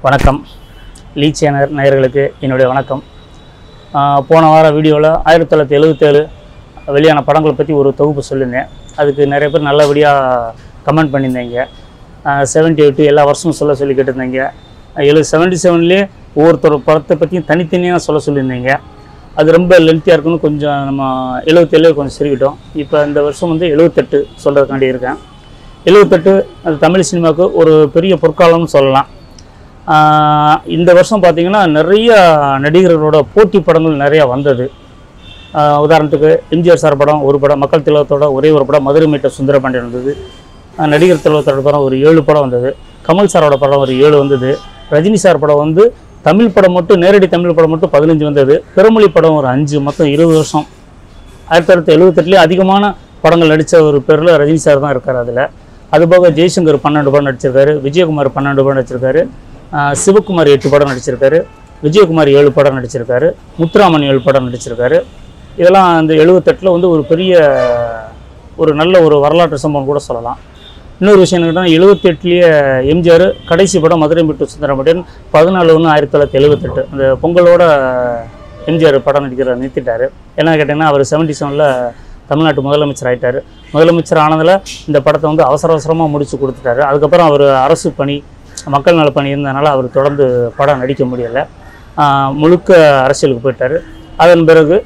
வணக்கம் லீ சேனர் நேயர்களுக்கு என்னுடைய வணக்கம் ஆஹ் போன வார வீடியோவில் ஆயிரத்தி தொள்ளாயிரத்தி எழுபத்தேழு வெளியான படங்களை பற்றி ஒரு தொகுப்பு சொல்லியிருந்தேன் அதுக்கு நிறைய பேர் நல்லபடியாக கமெண்ட் பண்ணியிருந்தீங்க செவன்ட்டி எயிட்டு எல்லா வருஷமும் சொல்ல சொல்லி கேட்டிருந்தீங்க எழு செவன்ட்டி செவன்லேயே ஒவ்வொருத்தர் படத்தை பற்றியும் தனித்தனியாக சொல்ல சொல்லியிருந்தீங்க அது ரொம்ப லென்த்தியாக இருக்குன்னு கொஞ்சம் நம்ம எழுபத்தேழு கொஞ்சம் சிரிக்கிட்டோம் இப்போ இந்த வருஷம் வந்து எழுபத்தெட்டு சொல்கிறதுக்காண்டி இருக்கேன் எழுபத்தெட்டு அது தமிழ் சினிமாவுக்கு ஒரு பெரிய பொற்காலம்னு சொல்லலாம் ஆஹ் இந்த வருஷம் பார்த்தீங்கன்னா நிறைய நடிகர்களோட போட்டி படங்கள் நிறையா வந்தது ஆஹ் உதாரணத்துக்கு எம்ஜிஆர் சார் படம் ஒரு படம் மக்கள் திலகத்தோட ஒரே ஒரு படம் மதுரை மீட்ட சுந்தரபாண்டியன் வந்தது ஆஹ் நடிகர் திலகத்தோட படம் ஒரு ஏழு படம் வந்தது கமல் சாரோட படம் ஒரு ஏழு வந்தது ரஜினி சார் படம் வந்து தமிழ் படம் மட்டும் நேரடி தமிழ் படம் மட்டும் பதினஞ்சு வந்தது பிறமொழி படம் ஒரு அஞ்சு மொத்தம் இருபது வருஷம் ஆயிரத்தி தொள்ளாயிரத்தி எழுபத்தெட்டுலேயே அதிகமான படங்கள் நடித்த ஒரு பேரில் ரஜினி சார் தான் இருக்கார் அதில் அதுபோக ஜெய்சங்கர் பன்னெண்டு படம் நடிச்சிருக்காரு விஜயகுமார் பன்னெண்டு படம் நடிச்சிருக்காரு ஆஹ் சிவகுமார் எட்டு படம் நடிச்சிருக்காரு விஜயகுமார் ஏழு படம் நடிச்சிருக்காரு முத்துராமன் ஏழு படம் நடிச்சிருக்காரு இதெல்லாம் அந்த எழுபத்தெட்டில் வந்து ஒரு பெரிய ஒரு நல்ல ஒரு வரலாற்று சம்பவம் கூட சொல்லலாம் இன்னொரு விஷயம் என்னன்னா எழுபத்தெட்டுலேயே எம்ஜிஆர் கடைசி படம் மதுரை மீட்டு சுந்தரமடியன் பதினாலு ஒன்று ஆயிரத்தி தொள்ளாயிரத்தி எழுபத்தெட்டு அந்த பொங்கலோட எம்ஜிஆர் படம் நடிக்கிறத நிறுத்திட்டாரு என்ன கேட்டிங்கன்னா அவர் செவன்டி செவனில் தமிழ்நாட்டு முதலமைச்சர் ஆயிட்டாரு முதலமைச்சர் ஆனதில் இந்த படத்தை வந்து அவசர அவசரமாக முடிச்சு கொடுத்துட்டாரு அதுக்கப்புறம் அவர் அரசு பணி மக்கள் நல பணி இருந்ததுனால அவர் தொடர்ந்து படம் நடிக்க முடியலை ஆஹ் முழுக்க அரசியலுக்கு போயிட்டார் அதன் பிறகு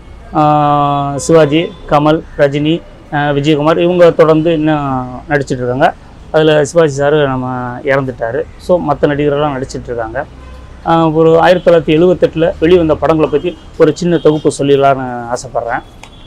ஆஹ் சிவாஜி கமல் ரஜினி ஆஹ் விஜயகுமார் இவங்க தொடர்ந்து இன்னும் நடிச்சிட்டு இருக்காங்க அதில் சிவாஜி சார் நம்ம இறந்துட்டார் ஸோ மற்ற நடிகர்கள்லாம் நடிச்சிட்டு இருக்காங்க ஆஹ் ஒரு ஆயிரத்தி தொள்ளாயிரத்தி எழுபத்தெட்டில் வெளிவந்த படங்களை பற்றி ஒரு சின்ன தொகுப்பு சொல்லிடலான்னு ஆசைப்பட்றேன்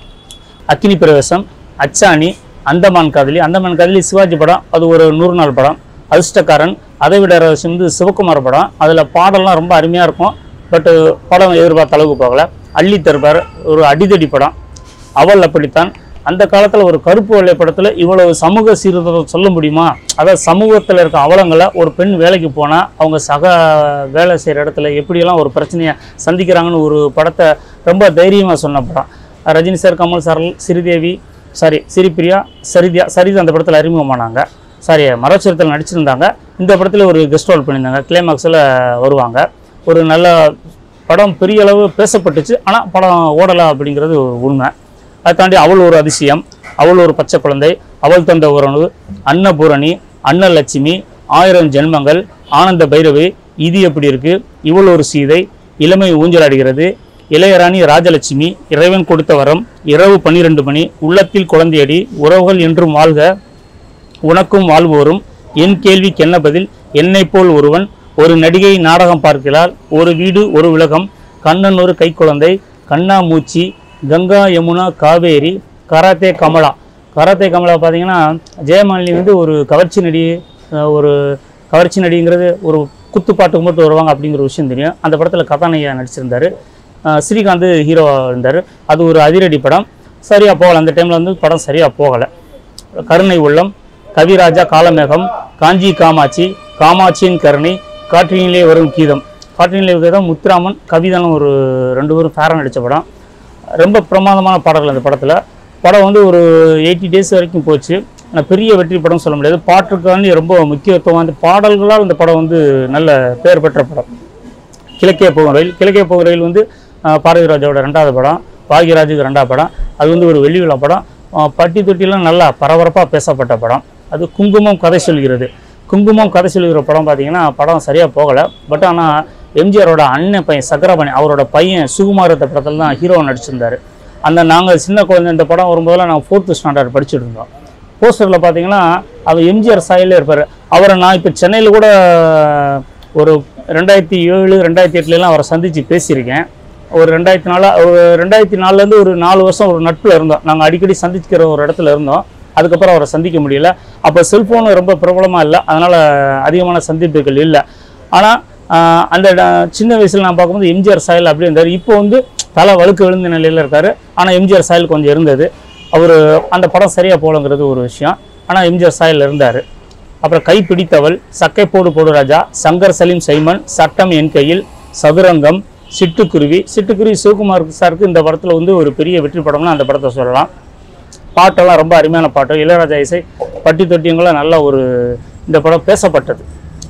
அக்கினி பிரவேசம் அச்சாணி அந்தமான் காதலி அந்தமான் காதலி சிவாஜி படம் அது ஒரு நூறு நாள் படம் அதிர்ஷ்டக்காரன் அதை விட ரகசியம் வந்து சிவகுமார் படம் அதில் பாடல்லாம் ரொம்ப அருமையாக இருக்கும் பட்டு படம் எதிர்பார்த்த அளவுக்கு போகல அள்ளி தருபார் ஒரு அடிதடி படம் அவள் அப்படித்தான் அந்த காலத்தில் ஒரு கருப்பு வெள்ளை படத்தில் இவ்வளவு சமூக சீர்திருத்தம் சொல்ல முடியுமா அதாவது சமூகத்தில் இருக்க அவலங்களை ஒரு பெண் வேலைக்கு போனால் அவங்க சக வேலை செய்கிற இடத்துல எப்படியெல்லாம் ஒரு பிரச்சனையை சந்திக்கிறாங்கன்னு ஒரு படத்தை ரொம்ப தைரியமாக சொன்ன படம் Rajini sir Kamal sir Sridevi sorry Sripriya சரிதியா சரிதா அந்த படத்தில் அறிமுகமானாங்க சாரி மரச்சுரத்தில் நடிச்சிருந்தாங்க இந்த படத்தில் ஒரு கெஸ்ட் ரோல் பண்ணியிருந்தாங்க கிளைமாக்ஸில் வருவாங்க ஒரு நல்ல படம் பெரிய அளவு பேசப்பட்டுச்சு ஆனால் படம் ஓடலை அப்படிங்கிறது ஒரு உண்மை அதை தாண்டி அவள் ஒரு அதிசயம் அவள் ஒரு பச்சை குழந்தை அவள் தந்த உறவு அன்னபூரணி அன்னலட்சுமி ஆயிரம் ஜென்மங்கள் ஆனந்த பைரவி இது எப்படி இருக்கு இவள் ஒரு சீதை இளமை ஊஞ்சலாடுகிறது இளையராணி ராஜலட்சுமி இறைவன் கொடுத்த வரம் இரவு பன்னிரண்டு மணி உள்ளத்தில் குழந்தையடி உறவுகள் என்றும் வாழ்க உனக்கும் வாழ்வோரும் என் கேள்விக்கு என்ன பதில் என்னைப் போல் ஒருவன் ஒரு நடிகை நாடகம் பார்க்கிறாள் ஒரு வீடு ஒரு உலகம் கண்ணன் ஒரு கைக்குழந்தை கண்ணாமூச்சி கங்கா யமுனா காவேரி கராத்தே கமலா கராத்தே கமலா பார்த்தீங்கன்னா ஜெயமாலினி வந்து ஒரு கவர்ச்சி நடி அஹ் ஒரு கவர்ச்சி நடிங்கிறது ஒரு குத்துப்பாட்டுக்கு மட்டும் வருவாங்க அப்படிங்கிற விஷயம் தெரியும் அந்த படத்தில் கதாநாயகா நடிச்சிருந்தாரு அஹ் ஸ்ரீகாந்த் ஹீரோவாக இருந்தார் அது ஒரு அதிரடி படம் சரியாக போகலை அந்த டைமில் வந்து படம் சரியாக போகலை கருணை உள்ளம் கவிராஜா காலமேகம் காஞ்சி காமாட்சி காமாட்சியின் கருணை காற்றினிலே வரும் கீதம் காற்றினிலே வரும் கீதம் முத்துராமன் கவிதானும் ஒரு ரெண்டு பேரும் ஃபேரன் நடித்த படம் ரொம்ப பிரமாதமான பாடல்கள் அந்த படத்தில் படம் வந்து ஒரு எயிட்டி டேஸ் வரைக்கும் போச்சு ஆனால் பெரிய வெற்றி படம் சொல்ல முடியாது பாட்டுக்காண்டி ரொம்ப முக்கியத்துவம் அந்த பாடல்களால் இந்த படம் வந்து நல்ல பெயர் பெற்ற படம் கிழக்கே போகும் ரயில் கிழக்கே போகும் ரயில் வந்து ஆஹ், பாரதி ராஜாவோட ரெண்டாவது படம் பாக்யராஜுக்கு ரெண்டாவது படம் அது வந்து ஒரு வெள்ளி விழா படம் ஆஹ், பட்டி தொட்டிலாம் நல்லா பரபரப்பாக பேசப்பட்ட படம் அது குங்குமம் கதை சொல்கிறது குங்குமம் கதை சொல்கிற படம் பார்த்தீங்கன்னா படம் சரியாக போகலை பட் ஆனால் எம்ஜிஆரோட அண்ணன் பையன் சக்கரபாணி அவரோட பையன் சுகுமாரத்த படத்தில் தான் ஹீரோ நடிச்சிருந்தாரு அந்த நாங்கள் சின்ன குழந்தை இந்த படம் வரும்போதெல்லாம் நாங்கள் ஃபோர்த்து ஸ்டாண்டர்ட் படிச்சுட்டு இருந்தோம் போஸ்டரில் பார்த்தீங்கன்னா அவர் எம்ஜிஆர் சாயலே இருப்பார் அவரை நான் இப்போ சென்னையில் கூட ஒரு ரெண்டாயிரத்தி ஏழு ரெண்டாயிரத்தி எட்டுலலாம் அவரை சந்தித்து பேசியிருக்கேன் ஒரு ரெண்டாயிரத்தி நாலா ஒரு ரெண்டாயிரத்தி நாலுலேருந்து ஒரு நாலு வருஷம் ஒரு நட்பில் இருந்தோம் நாங்கள் அடிக்கடி சந்திக்கிற ஒரு இடத்துல இருந்தோம் அதுக்கப்புறம் அவரை சந்திக்க முடியல அப்போ செல்ஃபோனும் ரொம்ப பிரபலமாக இல்லை அதனால் அதிகமான சந்திப்புகள் இல்லை ஆனால் அந்த ட- சின்ன வயசில் நான் பார்க்கும்போது எம்ஜிஆர் சாயல் அப்படி இருந்தார் இப்போ வந்து தலை வழுக்கு விழுந்த நிலையில் இருக்கார் ஆனால் எம்ஜிஆர் சாயல் கொஞ்சம் இருந்தது அவர் அந்த படம் சரியாக போகலங்கிறது ஒரு விஷயம் ஆனால் எம்ஜிஆர் சாயல் இருந்தார் அப்புறம் கை பிடித்தவள் சக்கை போடு போடு ராஜா சங்கர் சலீம் சைமன் சட்டம் என் கையில் சதுரங்கம் சிட்டுக்குருவி சிட்டுக்குருவி சிவகுமார் சாருக்கு இந்த படத்தில் வந்து ஒரு பெரிய வெற்றி படம்னு அந்த படத்தை சொல்லலாம் பாட்டெல்லாம் ரொம்ப அருமையான பாட்டு இளையராஜா இசை பட்டி தொட்டியங்களாம் நல்ல ஒரு இந்த படம் பேசப்பட்டது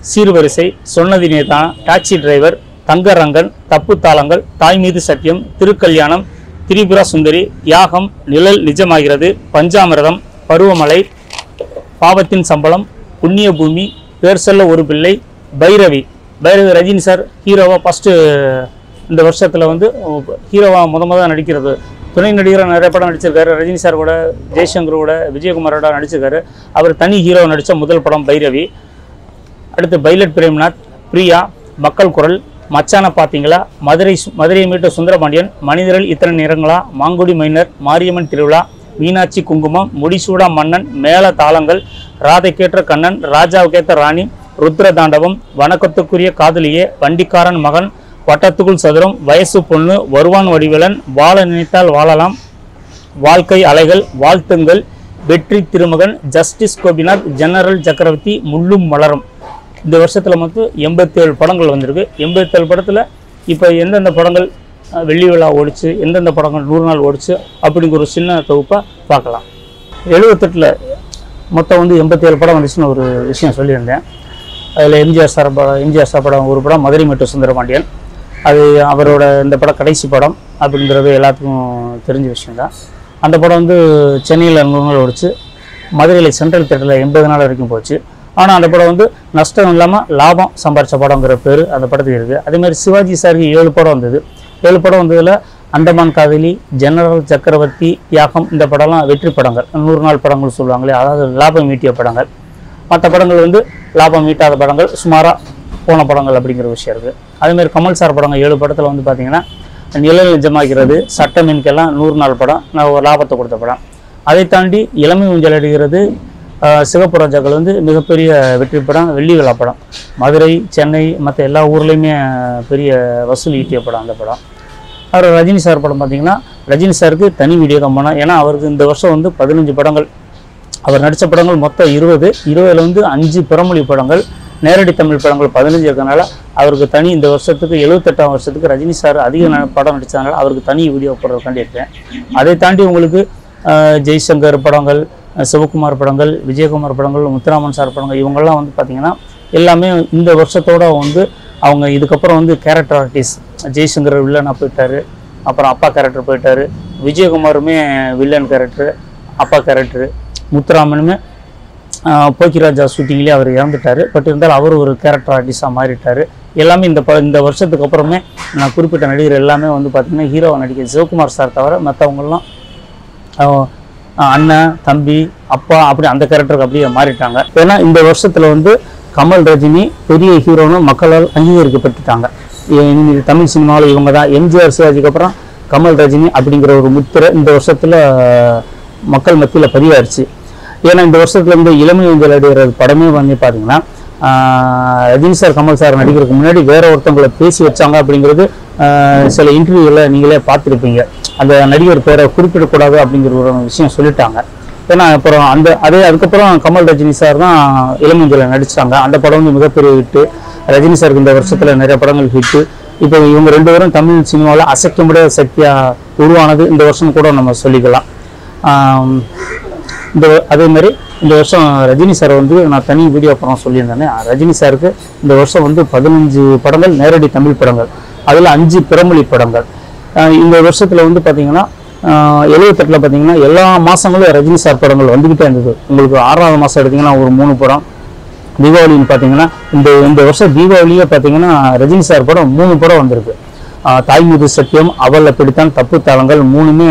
சீர்வரிசை சொன்னதி நேதான் டாக்ஸி டிரைவர் தங்கரங்கன் தப்பு தாளங்கள் தாய் மீது சத்தியம் திருக்கல்யாணம் திரிபுரா சுந்தரி யாகம் நிழல் நிஜமாகிறது பஞ்சாமிரதம் பருவமழை பாவத்தின் சம்பளம் புண்ணிய பூமி பேர் சொல்ல ஒரு பிள்ளை பைரவி பைரவி ரஜினி சார் ஹீரோவா ஃபஸ்ட்டு இந்த வருஷத்தில் வந்து ஹீரோவா முத முத நடிக்கிறது துணை நடிகராக நிறைய படம் நடிச்சிருக்காரு ரஜினி சார் கூட ஜெய்சங்கர் கூட விஜயகுமாரோட நடிச்சிருக்காரு அவர் தனி ஹீரோ நடித்த முதல் படம் பைரவி அடுத்து பைலட் பிரேம்நாத் பிரியா மக்கள் குரல் மச்சான பார்த்தீங்களா மதுரை சு- மதுரையை மீட்ட சுந்தரபாண்டியன் மனிதரில் இத்தனை நிறங்களா மாங்குடி மைனர் மாரியம்மன் திருவிழா மீனாட்சி குங்குமம் முடிசூடா மன்னன் மேல தாளங்கள் ராதைக்கேற்ற கண்ணன் ராஜாவுக்கேற்ற ராணி ருத்ர தாண்டவம் வணக்கத்துக்குரிய காதலியே வண்டிக்காரன் மகன் வட்டத்துக்குள் சதுரம் வயசு பொண்ணு வருவான் வடிவேலன் வாழ நினைத்தால் வாழலாம் வாழ்க்கை அலைகள் வாழ்த்துங்கள் வெற்றி திருமகன் ஜஸ்டிஸ் கோபிநாத் ஜெனரல் சக்கரவர்த்தி முள்ளும் மலரும் இந்த வருஷத்தில் மொத்தம் எண்பத்தேழு படங்கள் வந்திருக்கு எண்பத்தேழு படத்தில் இப்போ எந்தெந்த படங்கள் அஹ், வெள்ளி விழா ஓடிச்சு எந்தெந்த படங்கள் நூறு நாள் ஓடிச்சு அப்படிங்கிற ஒரு சின்ன தொகுப்பாக பார்க்கலாம் எழுபத்தெட்டில் மொத்தம் வந்து எண்பத்தேழு படம் வந்துச்சுன்னு ஒரு விஷயம் சொல்லியிருந்தேன் அதில் எம்ஜிஆர் சார் படம் எம்ஜிஆர் சார் படம் ஒரு படம் மதுரை மற்றும் சுந்தரபாண்டியன் அது அவரோட இந்த படம் கடைசி படம் அப்படிங்கிறது எல்லாத்துக்கும் தெரிஞ்ச விஷயம்தான் அந்த படம் வந்து சென்னையில் நூறு நாள் ஓடிச்சு மதுரையில் சென்ட்ரல் தேட்டரில் எண்பது நாள் வரைக்கும் போச்சு ஆனால் அந்த படம் வந்து நஷ்டம் இல்லாமல் லாபம் சம்பாரிச்ச படங்கிற பேர் அந்த படத்துக்கு இருக்குது அதேமாதிரி சிவாஜி சாருக்கு ஏழு படம் வந்தது ஏழு படம் வந்ததில் அண்டமான் காதலி ஜெனரல் சக்கரவர்த்தி தியாகம் இந்த படம்லாம் வெற்றி படங்கள் நூறு நாள் படங்கள் சொல்லுவாங்களே அதாவது லாபம் ஈட்டிய படங்கள் மற்ற படங்கள் வந்து லாபம் ஈட்டாத படங்கள் சுமாராக போன படங்கள் அப்படிங்கிற விஷயம் இருக்குது அதேமாதிரி கமல் சார் படங்கள் ஏழு படத்தில் வந்து பார்த்தீங்கன்னா நிழல் நிஜமாகிறது சட்டமீன்கெல்லாம் நூறு நாள் படம் நான் ஒரு லாபத்தை கொடுத்த படம் அதை தாண்டி இளமை ஊஞ்சல் அடிக்கிறது ஆஹ், சிவப்பு ரோஜாக்கள் வந்து மிகப்பெரிய வெற்றி படம் வெள்ளி விழா படம் மதுரை சென்னை மற்ற எல்லா ஊர்லேயுமே பெரிய வசூல் ஈட்டிய படம் அந்த படம் அவர் ரஜினி சார் படம் பார்த்தீங்கன்னா ரஜினி சாருக்கு தனி வீடியோ தான் படம் ஏன்னா அவருக்கு இந்த வருஷம் வந்து பதினஞ்சு படங்கள் அவர் நடித்த படங்கள் மொத்தம் இருபது இருபதுல வந்து அஞ்சு பிறமொழி படங்கள் நேரடி தமிழ் படங்கள் பதினஞ்சு இருக்கனால அவருக்கு தனி இந்த வருஷத்துக்கு எழுபத்தெட்டாம் வருஷத்துக்கு ரஜினி சார் அதிக ந- படம் நடித்ததுனால அவருக்கு தனி வீடியோ போடுறதுக்காண்டி இருக்கேன் அதை தாண்டி உங்களுக்கு ஆஹ், ஜெய்சங்கர் படங்கள் அஹ், சிவகுமார் படங்கள் விஜயகுமார் படங்கள் முத்துராமன் சார் படங்கள் இவங்கெல்லாம் வந்து பார்த்திங்கன்னா எல்லாமே இந்த வருஷத்தோட வந்து அவங்க இதுக்கப்புறம் வந்து கேரக்டர் ஆர்டிஸ்ட் ஜெய்சங்கர் வில்லனாக போயிட்டாரு அப்புறம் அப்பா கேரக்டர் போயிட்டாரு விஜயகுமாருமே வில்லன் கேரக்டர் அப்பா கேரக்டர் முத்துராமனுமே ஆஹ் போக்கிராஜா ஷூட்டிங்லேயே அவர் இறந்துட்டார் பட் இருந்தாலும் அவர் ஒரு கேரக்டர் ஆர்டிஸ்டாக மாறிட்டார் எல்லாமே இந்த ப இந்த வருஷத்துக்கு அப்புறமே நான் குறிப்பிட்ட நடிகர் எல்லாமே வந்து பார்த்திங்கன்னா ஹீரோவை நடிக்க சிவகுமார் சார் தவிர மற்றவங்கெல்லாம் அண்ணன் தம்பி அப்பா அப்படி அந்த கேரக்டருக்கு அப்படியே மாறிட்டாங்க ஏன்னா இந்த வருஷத்தில் வந்து கமல் ரஜினி பெரிய ஹீரோன்னு மக்களால் அங்கீகரிக்கப்பட்டுட்டாங்க இ- இந்த தமிழ் சினிமாவில் இவங்க தான் எம்ஜிஆர் சிவாஜிக்கு அப்புறம் கமல் ரஜினி அப்படிங்கிற ஒரு முத்திரை இந்த வருஷத்தில் மக்கள் மத்தியில் பதிவாயிருச்சு ஏன்னா இந்த வருஷத்துல இருந்து இளமை ஊஞ்சல் அடிகிற படமே வந்து பார்த்தீங்கன்னா ஆஹ், ரஜினி சார் கமல் சார் நடிக்கிறதுக்கு முன்னாடி வேற ஒருத்தவங்களை பேசி வச்சாங்க அப்படிங்கிறது ஆஹ், சில இன்டர்வியூவில் நீங்களே பார்த்துருப்பீங்க அந்த நடிகர் பேரை குறிப்பிடக்கூடாது அப்படிங்கிற ஒரு விஷயம் சொல்லிட்டாங்க ஏன்னா அப்புறம் அந்த அதே அதுக்கப்புறம் கமல் ரஜினி சார் தான் இளமஞ்சல நடிச்சாங்க அந்த படம் வந்து மிகப்பெரிய ஹிட்டு ரஜினி சாருக்கு இந்த வருஷத்தில் நிறைய படங்கள் ஹிட்டு இப்போ இவங்க ரெண்டு பேரும் தமிழ் சினிமாவில் அசைக்க முடியாத சக்தியாக உருவானது இந்த வருஷம் கூட நம்ம சொல்லிக்கலாம் ஆம், இந்த அதே மாதிரி இந்த வருஷம் ரஜினி சார் வந்து நான் தனி வீடியோ படம் சொல்லியிருந்தேனே ரஜினி சாருக்கு இந்த வருஷம் வந்து பதினஞ்சு படங்கள் நேரடி தமிழ் படங்கள் அதில் அஞ்சு பிறமொழி படங்கள் ஆஹ் இந்த வருஷத்தில் வந்து பார்த்தீங்கன்னா எழுபத்தெட்டில் பார்த்தீங்கன்னா எல்லா மாதங்களும் ரஜினி சார் படங்கள் வந்துக்கிட்டே இருந்தது உங்களுக்கு ஆறாவது மாதம் எடுத்தீங்கன்னா ஒரு மூணு படம் தீபாவளின்னு பார்த்தீங்கன்னா இந்த இந்த வருஷம் தீபாவளியே பார்த்தீங்கன்னா ரஜினி சார் படம் மூணு படம் வந்திருக்கு ஆஹ் தாய் மீது சத்தியம் அவளை பிடித்தான் தப்பு தாளங்கள் மூணுமே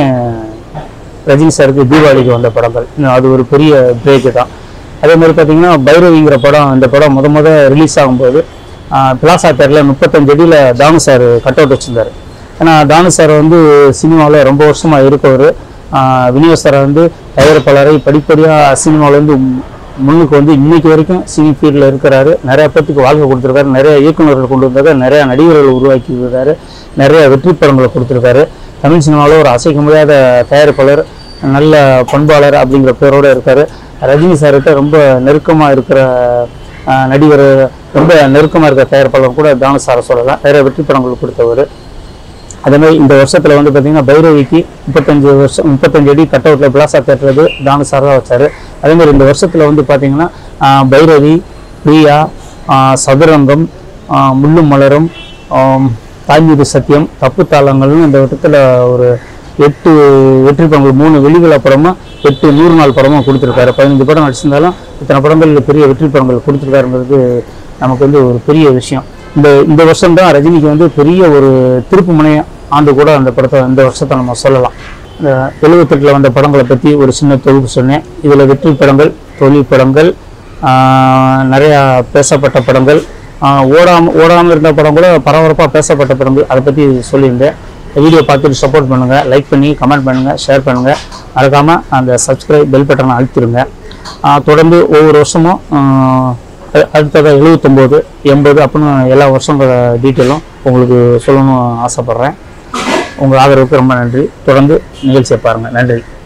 ரஜினி சாருக்கு தீபாவளிக்கு வந்த படங்கள் இன்னும் அது ஒரு பெரிய பிரேக்கு தான் அதே மாதிரி பார்த்தீங்கன்னா பைரவிங்கிற படம் இந்த படம் முத முத ரிலீஸ் ஆகும்போது ஆஹ் பிளாசா தேரில் முப்பத்தஞ்சு அடியில் தானு சார் கட் அவுட் வச்சிருந்தாரு ஏன்னா தானு சார் வந்து சினிமாவில் ரொம்ப வருஷமாக இருக்கவர் விநியோக சார் வந்து தயாரிப்பாளரை படிப்படியாக சினிமாவிலேருந்து முன்னுக்கு வந்து இன்னைக்கு வரைக்கும் சினி ஃபீல்டில் இருக்கிறாரு நிறைய பேர்த்துக்கு வாழ்க்கை கொடுத்துருக்காரு நிறைய இயக்குநர்கள் கொண்டு வந்தாரு நிறைய நடிகர்கள் உருவாக்கி இருக்காரு நிறைய வெற்றி படங்களை கொடுத்துருக்காரு தமிழ் சினிமாவில் ஒரு அசைக்க முடியாத தயாரிப்பாளர் நல்ல பண்பாளர் அப்படிங்கிற பேரோட இருக்காரு ரஜினி சார்கிட்ட ரொம்ப நெருக்கமாக இருக்கிற ஆஹ், நடிகர் ரொம்ப நெருக்கமாக இருக்கிற தயாரிப்பாளர் கூட தானு சாரை சொல்லலாம் நிறைய வெற்றி படங்கள் கொடுத்தவர் அதே மாதிரி இந்த வருஷத்தில் வந்து பார்த்தீங்கன்னா பைரவிக்கு முப்பத்தஞ்சு வருஷம் முப்பத்தஞ்சு அடி கட் அவுட்டில் பிளாசா தேட்டுறது தானு சார் தான் வச்சார் அதே மாதிரி இந்த வருஷத்தில் வந்து பார்த்தீங்கன்னா ஆஹ், பைரவி பிரியா ஆஹ் சதுரங்கம் ஆஹ் முள்ளும் மலரும் ஆம், தாய்மீது சத்தியம் தப்பு தாளங்கள்னு இந்த வட்டத்தில் ஒரு எட்டு வெற்றி படங்கள் மூணு வெளிவிழா படமும் எட்டு நூறு நாள் படமும் கொடுத்துருக்காரு பதினஞ்சு படம் நடிச்சிருந்தாலும் இத்தனை படங்கள் பெரிய வெற்றி படங்கள் கொடுத்துருக்காருங்கிறது நமக்கு வந்து ஒரு பெரிய விஷயம் இந்த இந்த வருஷம் தான் ரஜினிக்கு வந்து பெரிய ஒரு திருப்பு முனைய ஆண்டு கூட அந்த படத்தை இந்த வருஷத்தை நம்ம சொல்லலாம் இந்த எழுபத்தெட்டில் வந்த படங்களை பற்றி ஒரு சின்ன தொகுப்பு சொன்னேன் இதில் வெற்றி படங்கள் தொழில் படங்கள் ஆஹ் நிறையா பேசப்பட்ட படங்கள் ஆஹ் ஓடாம ஓடாமல் இருந்த படம் கூட பரபரப்பாக பேசப்பட்ட படங்கள் அதை பற்றி சொல்லியிருந்தேன் இந்த வீடியோ பார்த்துட்டு சப்போர்ட் பண்ணுங்கள் லைக் பண்ணி கமெண்ட் பண்ணுங்கள் ஷேர் பண்ணுங்கள் மறக்காமல் அந்த சப்ஸ்கிரைப் பெல் பட்டனை அழுத்திடுங்க ஆஹ் தொடர்ந்து ஒவ்வொரு வருஷமும் ஆஹ் அ- அடுத்ததாக எழுபத்தொம்போது எண்பது அப்படின்னு எல்லா வருஷங்கள டீட்டெயிலும் உங்களுக்கு சொல்லணும்னு ஆசைப்பட்றேன் உங்கள் ஆதரவுக்கு ரொம்ப நன்றி தொடர்ந்து நிகழ்ச்சியை பாருங்கள் நன்றி